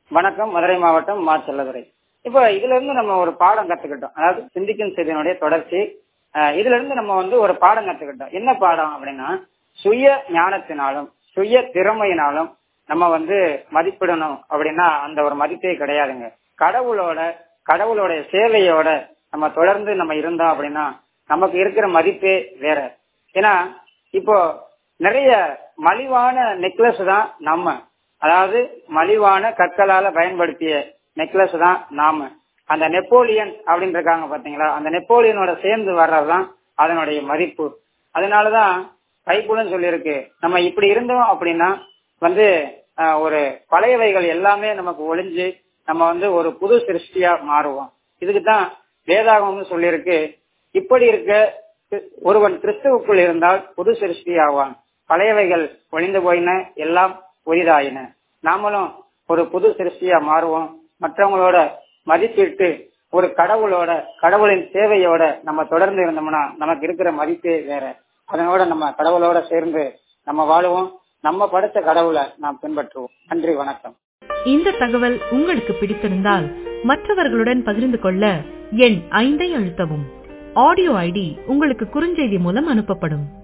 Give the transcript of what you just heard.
வணக்கம் மதுரை மாவட்டம் மா செல்லதுரை இப்போ இதுல இருந்து நம்ம ஒரு பாடம் கத்துக்கிட்டோம் அதாவது சிந்திக்கும் செய்தியினுடைய தொடர்ச்சி அஹ், இதுல இருந்து நம்ம வந்து ஒரு பாடம் கத்துக்கிட்டோம் என்ன பாடம் அப்படின்னா சுய ஞானத்தினாலும் சுய திறமையினாலும் நம்ம வந்து மதிப்பிடணும் அப்படின்னா அந்த ஒரு மதிப்பே கிடையாதுங்க கடவுளோட கடவுளோட சேவையோட நம்ம தொடர்ந்து நம்ம இருந்தோம் அப்படின்னா நமக்கு இருக்கிற மதிப்பே வேற ஏன்னா இப்போ நிறைய மலிவான நெக்லஸ் தான் நம்ம அதாவது மலிவான கற்களால பயன்படுத்திய நெக்லஸ் தான் நாம அந்த நெப்போலியன் அப்படின்னு இருக்காங்க பாத்தீங்களா அந்த நெப்போலியனோட சேர்ந்து வர்றதுதான் அதனுடைய மதிப்பு அதனாலதான் பைப்புலன்னு சொல்லியிருக்கு நம்ம இப்படி இருந்தோம் அப்படின்னா வந்து ஆஹ், ஒரு பழையவைகள் எல்லாமே நமக்கு ஒளிஞ்சு நம்ம வந்து ஒரு புது சிருஷ்டியா மாறுவோம் இதுக்கு தான் வேதாகம்னு சொல்லியிருக்கு இப்படி இருக்க தி- ஒருவன் கிறிஸ்துவுக்குள் இருந்தால் புது சிருஷ்டி ஆவான் பழையவைகள் ஒளிந்து போயின எல்லாம் புதிதாயின நாமளும் ஒரு புது சிருஷ்டியா மாறுவோம் மற்றவங்களோட மதிப்பிட்டு ஒரு கடவுளோட கடவுளின் சேவையோட நம்ம தொடர்ந்து இருந்தோம்னா நமக்கு இருக்கிற மதிப்பே வேற அதனோட நம்ம கடவுளோட சேர்ந்து நம்ம வாழுவோம் நம்ம படைச்ச கடவுளை நாம் பின்பற்றுவோம் நன்றி வணக்கம் இந்த தகவல் உங்களுக்கு பிடித்திருந்தால் மற்றவர்களுடன் பகிர்ந்து கொள்ள எண் ஐந்தை அழுத்தவும் ஆடியோ ஐடி உங்களுக்கு குறுஞ்செய்தி மூலம் அனுப்பப்படும்